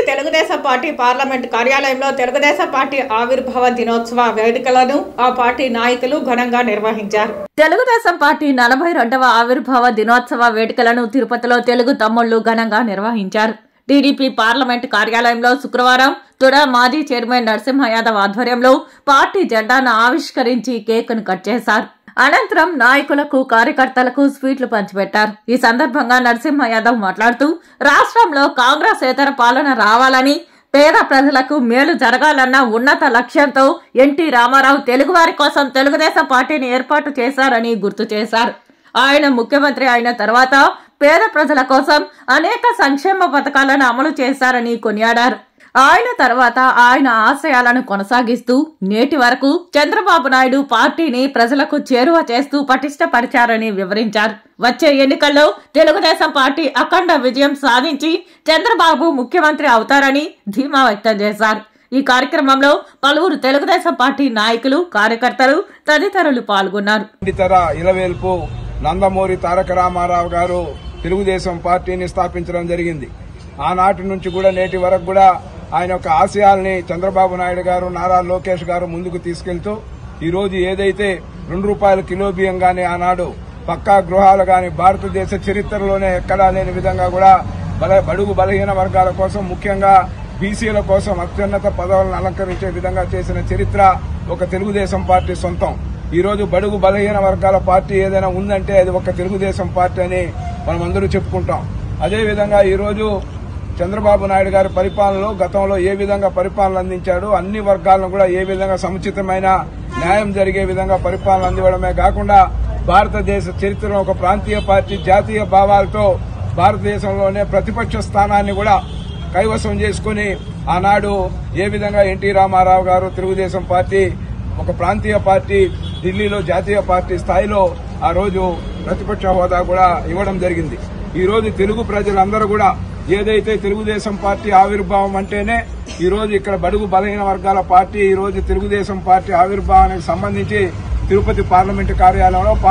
Telugu Desam party parliament కార్యాలయంలో Telugu Desam party ఆవిర్భావ దినోత్సవ వేడుకలను ఆ పార్టీ నాయకులు ఘనంగా నిర్వహించారు తెలుగుదేశం పార్టీ నలభై రెండవ ఆవిర్భావ దినోత్సవ వేడుకలను తిరుపతిలో తెలుగు తమ్ముళ్లు ఘనంగా నిర్వహించారు టీడీపీ పార్లమెంట్ కార్యాలయంలో శుక్రవారం తుడా మాజీ చైర్మన్ నరసింహ యాదవ్ ఆధ్వర్యంలో పార్టీ జెండాను ఆవిష్కరించి కేకును కట్ చేశారు అనంతరం నాయకులకు కార్యకర్తలకు స్వీట్లు పంచిపెట్టారు ఈ సందర్భంగా నరసింహ యాదవ్ మాట్లాడుతూ రాష్ట్రంలో కాంగ్రెస్ ఏతర పాలన రావాలని పేద ప్రజలకు మేలు జరగాలన్న ఉన్నత లక్ష్యంతో ఎన్టీ రామారావు తెలుగువారి కోసం తెలుగుదేశం పార్టీని ఏర్పాటు చేశారని గుర్తు చేశారు ఆయన ముఖ్యమంత్రి అయిన తర్వాత పేద ప్రజల కోసం అనేక సంక్షేమ పథకాలను అమలు చేశారని కొనియాడారు ఆయన తర్వాత ఆయన ఆశయాలను కొనసాగిస్తూ నేటి వరకు చంద్రబాబు నాయుడు పార్టీని ప్రజలకు చేరువ చేస్తూ పటిష్టపరిచారని వివరించారు వచ్చే ఎన్నికల్లో తెలుగుదేశం పార్టీ అఖండ విజయం సాధించి చంద్రబాబు ముఖ్యమంత్రి అవుతారని ధీమా వ్యక్తం చేశారు ఈ కార్యక్రమంలో పలువురు తెలుగుదేశం పార్టీ నాయకులు కార్యకర్తలు తదితరులు పాల్గొన్నారు పండితర ఇలవేల్పు నందమూరి తారక రామారావు గారు తెలుగుదేశం పార్టీని స్థాపించడం జరిగింది ఆనాటి నుంచి కూడా నేటి వరకు కూడా ఆయన యొక్క ఆశయాల్ని చంద్రబాబు నాయుడు గారు నారా లోకేష్ గారు ముందుకు తీసుకెళ్తూ ఈ రోజు ఏదైతే రెండు రూపాయల కిలో బియ్యం గాని ఆనాడు పక్కా గృహాలు గాని భారతదేశ చరిత్రలోనే ఎక్కడా లేని విధంగా కూడా బల బడుగు బలహీన వర్గాల కోసం ముఖ్యంగా బీసీల కోసం అత్యున్నత పదవులను అలంకరించే విధంగా చేసిన చరిత్ర ఒక తెలుగుదేశం పార్టీ సొంతం ఈ రోజు బడుగు బలహీన వర్గాల పార్టీ ఏదైనా ఉందంటే అది ఒక తెలుగుదేశం పార్టీ అని మనం అందరూ చెప్పుకుంటాం అదేవిధంగా ఈ రోజు చంద్రబాబు నాయుడు గారి పరిపాలనలో గతంలో ఏ విధంగా పరిపాలన అందించాడు అన్ని వర్గాలను కూడా ఏ విధంగా సముచితమైన న్యాయం జరిగే విధంగా పరిపాలన అందివ్వడమే కాకుండా భారతదేశ చరిత్రలో ఒక ప్రాంతీయ పార్టీ జాతీయ భావాలతో భారతదేశంలోనే ప్రతిపక్ష స్థానాన్ని కూడా కైవసం చేసుకుని ఆనాడు ఏ విధంగా ఎన్టీ రామారావు గారు తెలుగుదేశం పార్టీ ఒక ప్రాంతీయ పార్టీ ఢిల్లీలో జాతీయ పార్టీ స్థాయిలో ఆ రోజు ప్రతిపక్ష హోదా కూడా ఇవ్వడం జరిగింది ఈ రోజు తెలుగు ప్రజలందరూ కూడా ఏదైతే తెలుగుదేశం పార్టీ ఆవిర్భావం అంటేనే ఈ రోజు ఇక్కడ బడుగు బలహీన వర్గాల పార్టీ ఈ రోజు తెలుగుదేశం పార్టీ ఆవిర్భావానికి సంబంధించి తిరుపతి పార్లమెంటు కార్యాలయంలో